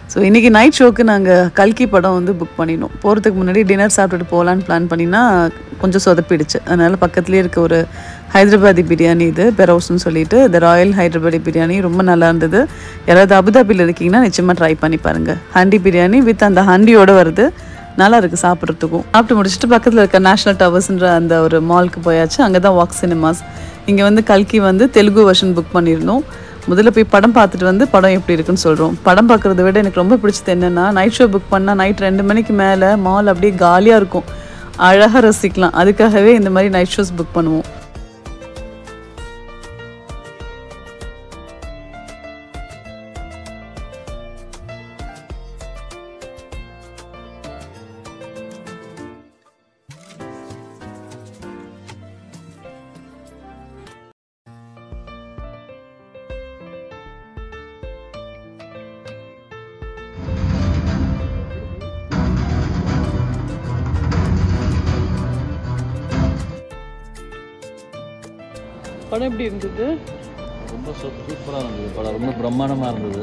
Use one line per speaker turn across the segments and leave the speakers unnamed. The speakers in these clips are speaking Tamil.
ஸோ இன்றைக்கி நைட் ஷோக்கு நாங்கள் கல்கி படம் வந்து புக் பண்ணினோம் போகிறதுக்கு முன்னாடி டின்னர் சாப்பிட்டுட்டு போகலான்னு பிளான் பண்ணினா கொஞ்சம் சொதப்பிடுச்சு அதனால் பக்கத்துலேயே இருக்க ஒரு ஹைதராபாதி பிரியாணி இது பெரோஸ்னு சொல்லிட்டு த ராயல் ஹைதராபாதி பிரியாணி ரொம்ப நல்லா இருந்தது யாராவது அபுதாபியில் இருக்கீங்கன்னா நிச்சயமாக ட்ரை பண்ணி பாருங்கள் ஹண்டி பிரியாணி வித் அந்த ஹண்டியோட வருது நல்லா இருக்குது சாப்பிட்றதுக்கும் சாப்பிட்டு முடிச்சுட்டு பக்கத்தில் இருக்க நேஷனல் டவர்ஸ்ன்ற அந்த ஒரு மாலுக்கு போயாச்சு அங்கே தான் வாக் சினிமாஸ் இங்கே வந்து கல்கி வந்து தெலுங்கு வெர்ஷன் புக் பண்ணியிருந்தோம் முதல்ல போய் படம் பார்த்துட்டு வந்து படம் எப்படி இருக்குன்னு சொல்கிறோம் படம் பார்க்குறத விட எனக்கு ரொம்ப பிடிச்சது என்னென்னா நைட் ஷோ புக் பண்ணால் நைட் ரெண்டு மணிக்கு மேலே மால் அப்படியே காலியாக இருக்கும் அழகாக ரசிக்கலாம் அதுக்காகவே இந்த மாதிரி நைட் ஷோஸ் புக் பண்ணுவோம் படம் எப்படி இருந்தது
ரொம்ப சூப்பராக இருந்தது படம் ரொம்ப பிரம்மாண்டமாக இருந்தது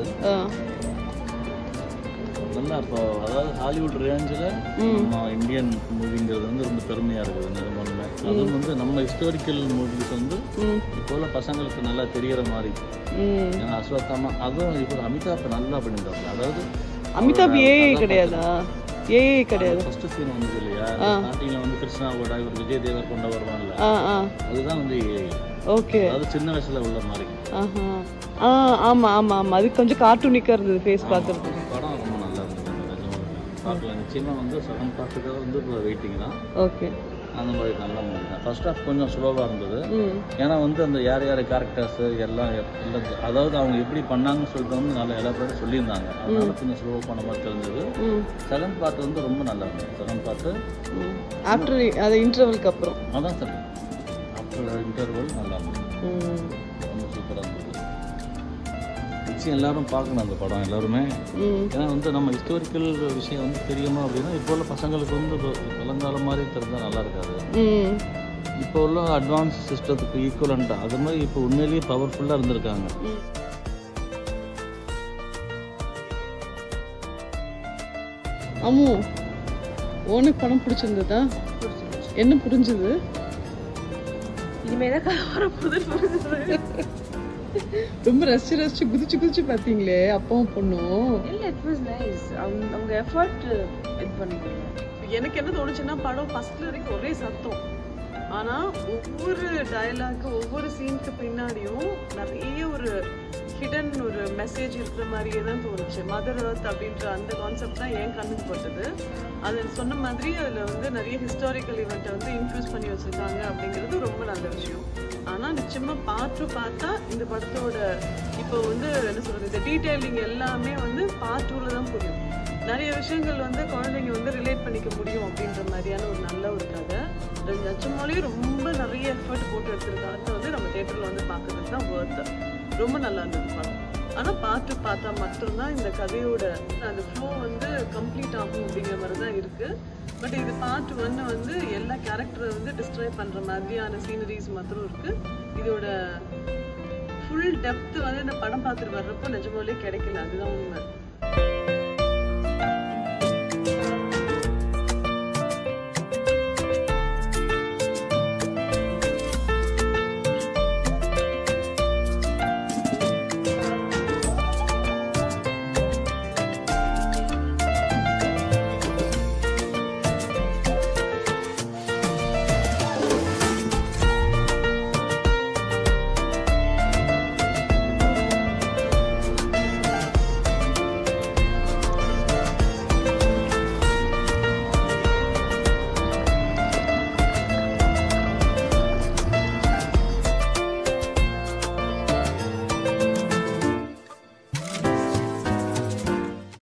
நல்லா இப்போ அதாவது ஹாலிவுட் ரேஞ்சில் நம்ம இந்தியன் மூவிங்கிறது வந்து ரொம்ப பெருமையாக இருக்குது நிறுவனமே அதுவும் வந்து நம்ம ஹிஸ்டாரிக்கல் மூவிஸ் வந்து இப்போ உள்ள பசங்களுக்கு நல்லா தெரியற மாதிரி ஏன்னா அஸ்வத்தாமா அதுவும் இப்போ அமிதாப் நல்லா பண்ணியிருந்தாங்க அதாவது
அமிதாப் ஏஐ கிடையாதா ஏஐ கிடையாது
ஃபர்ஸ்ட் சீன் வந்தது இல்லையா ஸ்டார்டிங்கில் வந்து கிருஷ்ணாவோட இவர் விஜய் தேவர் கொண்டு வருவான்ல
ஆ ஆ
அதுதான் வந்து AI.
ஓகே
அதாவது சின்ன வயசுல உள்ள மாதிரி
ஆஹா ஆ ஆமாம் ஆமாம் ஆமாம் அது கொஞ்சம் கார்ட்டூனிக்காக இருந்தது ஃபேஸ் பார்க்குறதுக்கு
படம் ரொம்ப நல்லா இருந்தது நிஜமாலுமே. பார்க்கலாம் நிச்சயமா வந்து செகண்ட் பார்ட்டுக்காக வந்து இப்போ வெயிட்டிங் தான்
ஓகே
அந்த மாதிரி நல்ல மூவி தான் ஃபர்ஸ்ட் ஹாஃப் கொஞ்சம் ஸ்லோவாக இருந்தது
ம்
ஏன்னா வந்து அந்த யார் யார் கேரக்டர்ஸ் எல்லாம் எப்- எல்லாம் அதாவது அவங்க எப்படி பண்ணாங்கன்னு சொல்லிட்டு வந்து நல்லா எல்லா பேரும் சொல்லியிருந்தாங்க அதனால கொஞ்சம் ஸ்லோவாக பண்ண மாதிரி தெரிஞ்சது
ம்
செகண்ட் பார்ட் வந்து ரொம்ப நல்லா இருந்தது செகண்ட் பார்ட்டு
ஆஃப்டர் அது இன்டர்வலுக்கு அப்புறம்
அதான் சார் ஆஃப்டர் இன்டர்வல் நல்லா இருந்தது
ம்
ரொம்ப சூப்பராக இருந்தது நிச்சயம் எல்லாரும் பார்க்கணும் அந்த படம் எல்லாருமே
ம்
ஏன்னா வந்து நம்ம ஹிஸ்டாரிக்கல் விஷயம் வந்து தெரியுமா அப்படின்னா இப்போ உள்ள பசங்களுக்கு வந்து இப்போ பழங்காலம் மாதிரி தெரிஞ்சால் நல்லா இருக்காது
ம்
இப்போ உள்ள அட்வான்ஸ் சிஸ்டத்துக்கு ஈக்குவலண்ட்டாக அது மாதிரி இப்போ உண்மையிலேயே பவர்ஃபுல்லாக இருந்திருக்காங்க
ம். அம்மு உனக்கு படம் பிடிச்சிருந்ததா என்ன புரிஞ்சுது
இனிமே தான் கதை வரப்போகுது புரிஞ்சுது
ரொம்ப ரசிச்சு ரசிச்சு குதிச்சு குதிச்சு பார்த்தீங்களே அப்பாவும் பொண்ணும்
இல்ல இட் வாஸ் நைஸ் அவங்க அவங்க எஃபர்ட் இது பண்ணிருக்காங்க
எனக்கு என்ன தோணுச்சுன்னா படம் ஃபர்ஸ்ட்ல வரைக்கும் ஒரே சத்தம் ஆனா ஒவ்வொரு டயலாக் ஒவ்வொரு சீனுக்கு பின்னாடியும் நிறைய ஒரு ஹிடன் ஒரு மெசேஜ் இருக்கிற மாதிரியே தான் தோணுச்சு மதர் எர்த் அப்படின்ற அந்த கான்செப்ட் தான் என் கண்ணுக்கு பட்டது அது சொன்ன மாதிரி அதுல வந்து நிறைய ஹிஸ்டாரிக்கல் ஈவெண்ட்டை வந்து இன்ஃபியூஸ் பண்ணி வச்சிருக்காங்க அப்படிங்கிறது ரொம்ப நல்ல விஷயம் ஆனா நிச்சயமா பார்த்து பார்த்தா இந்த படத்தோட இப்போ வந்து என்ன சொல்றது இந்த டீடைலிங் எல்லாமே வந்து பார்ட் டூல தான் புரியும் நிறைய விஷயங்கள் வந்து குழந்தைங்க வந்து ரிலேட் பண்ணிக்க முடியும் அப்படின்ற மாதிரியான ஒரு நல்ல ஒரு கதை ரெண்டு நிஜமாலேயும் ரொம்ப நிறைய எஃபர்ட் போட்டு எடுத்திருக்காங்க வந்து நம்ம தேட்டரில் வந்து பார்க்கறதுக்கு தான் ஒர்த்து ரொம்ப நல்லா இருந்தது படம் ஆனால் பார்த்து பார்த்தா மட்டும்தான் இந்த கதையோட அந்த ஃப்ளோ வந்து கம்ப்ளீட் ஆகும் அப்படிங்கிற மாதிரி தான் இருக்குது பட் இது பார்ட் ஒன்று வந்து எல்லா கேரக்டரை வந்து டிஸ்ட்ராய் பண்ணுற மாதிரியான சீனரிஸ் மாத்திரம் இருக்குது இதோட ஃபுல் டெப்த் வந்து இந்த படம் பார்த்துட்டு வர்றப்போ நிஜமாலே கிடைக்கல அதுதான் உண்மை